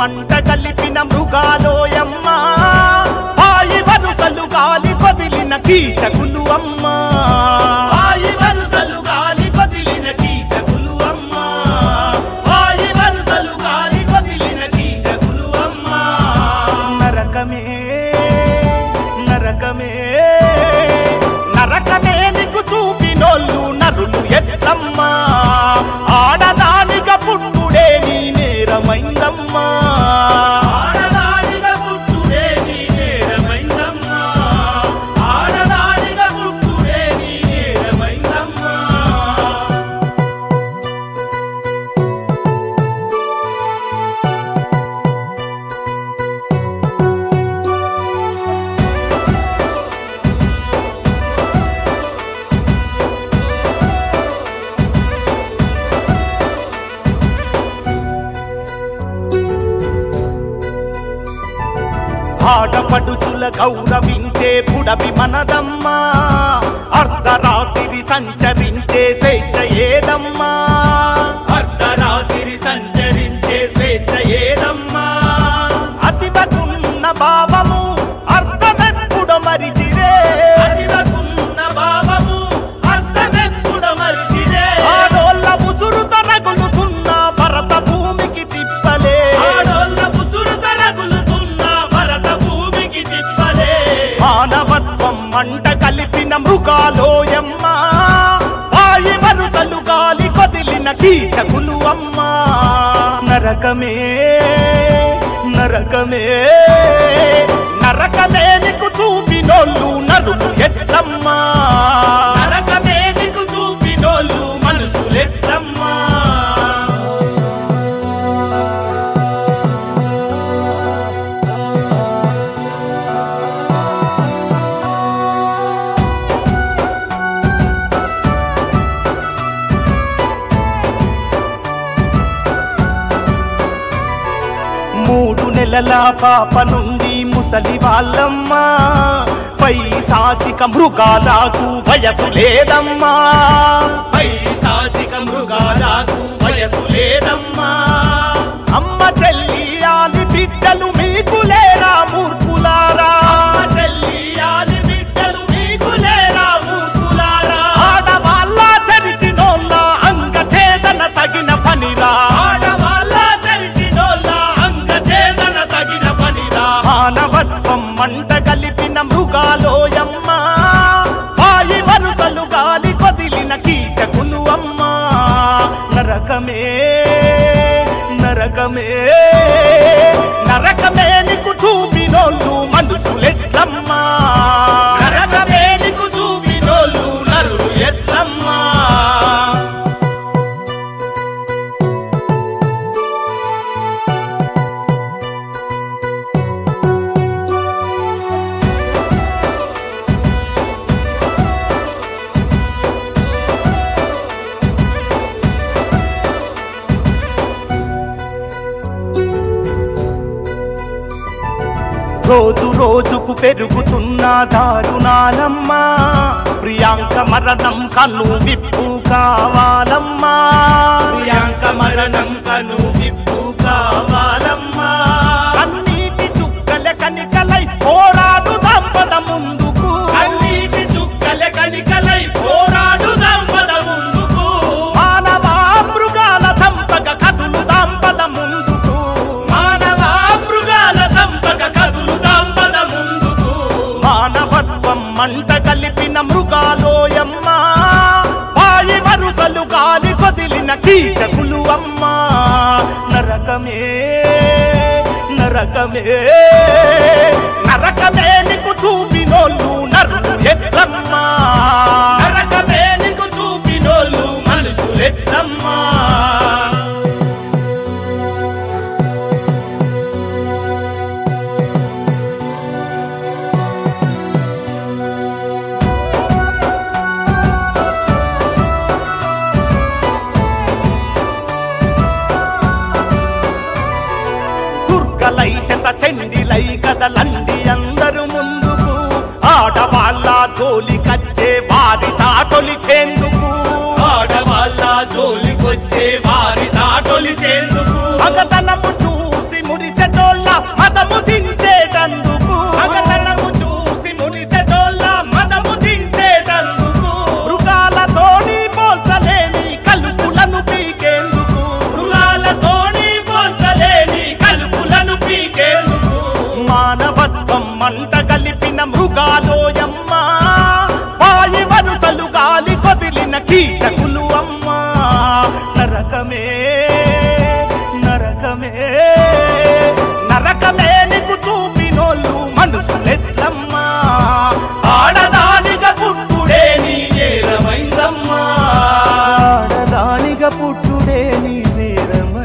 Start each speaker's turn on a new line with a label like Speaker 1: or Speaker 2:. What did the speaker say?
Speaker 1: మంట కలిపిన మృగాలోయమ్మ ఆయి వరుసలు గాలి కొదిలిన కీచకులు అమ్మ ఆయి వరుసలు గాలి కొదిలిన కీచకులు అమ్మ ఆయి వరుసలు గాలి కొదిలిన కీచకులు అమ్మ నరకమే నరకమే నరకమే నీకు చూపినోళ్ళు నరులు ఎట్లమ్మా ఆడదానిగా పుట్టుడే నీ నేరమైందమ్మా ఆడదానిగా పుట్టుడే నీ నేరమైందమ్మా ఆడదానిగా పుట్టుడే నీ నేరమైందమ్మా ఆడపడుచుల గౌరవించే పుడమి మనదమ్మా అర్ధరాత్రి సంచరించే స్వేచ్ఛ ఏదమ్మా అర్ధరాత్రి సంచరించే స్వేచ్ఛ ఏదమ్మా అతివకున్న భావము అర్థమెప్పుడు మరిచిరే అతివకున్న భావము అర్థమెప్పుడు మరిచిరే ఆడోళ్ళ ముసురు తరగులుతున్న భరత భూమికి తిప్పలే ఆడోళ్ళ ముసురు తరగులుతున్న భరత భూమికి తిప్పలే మానవత్వం మంట కలిపిన మృగాలోయమ్మ వాయి వరుసలు గాలి కొదిలిన కీచకులు అమ్మ నరకమే నరకమే నరకమే నీకు చూపినోళ్ళు నరులు ఎట్లమ్మా నరకమే నీకు చూపినోళ్ళు మనుషులెట్లమ్మా మూడు నెలల పాప నుండి ముసలి వాళ్ళమ్మా పై సాచిక మృగాలకు వయసు లేదమ్మా పై సాచిక మృగాలకు వయసు లేదమ్మా అమ్మ చెల్లి ఆలి బిడ్డలు మీకు లేరా మూర్ఖులారా అమ్మ చెల్లి ఆలి బిడ్డలు మీకు లేరా మూర్ఖులారా ఆడవాళ్ళ చరిచినోళ్ళ అంగ చేదన తగిన పనిరా ఆడవాళ్ళ చరిచినోళ్ళ అంగ చేదన తగిన పనిరా మానవత్వం మంట కలిపిన మృగాలోయమ్మ వాయి వరుసలు గాలి కొదిలిన కీచకులు అమ్మ నరకమే నరకమే నరకమే నీకు చూపినోళ్ళు మనుషులెట్లమ్మా నరకమే నీకు చూపినోళ్ళు నరులు ఎట్లమ్మా రోజు రోజుకు పెరుగుతున్న దారుణాలమ్మా ప్రియాంక మరణం కను విప్పు కావాలమ్మా ప్రియాంక మరణం కను విప్పు కావాలమ్మా కన్నీటి చుక్కల కనికలై పోరాడు దంపద ముందుకు కన్నీటి చుక్కల కనికలై పోరాడు దంపద ముందుకు మానవ మృగాల చంపక కదులు దంపద ముందుకు మానవ మృగాల చంపక కదులు దంపద ముందుకు మానవత్వం మంట కలిపిన మృగాలోయమ్మ వాయి వరుసలు గాలి కొదిలిన కీచకులు అమ్మ నరకమే నరకమే నరకమే నీకు చూపినోళ్ళు నరులు ఎట్లమ్మా నరకమే నీకు చూపినోళ్ళు మనుషులెట్లమ్మా దుర్గలై శత చెండిలై కదలండి అందరు ముందుకు ఆడవాళ్ళ జోలి కచ్చే వారి తాటొలిచేందుకు ఆడవాళ్ళ జోలికొచ్చే వారి తాటొలిచేందుకు మగతనము చూసి మురిసే నరకమే నరకమే నరకమే నీకు చూపినోళ్ళు మనుషులెట్లమ్మా ఆడదానిగా పుట్టుడే నీ నేరమైందమ్మా
Speaker 2: ఆడదానిగా పుట్టుడే నీ నేరమై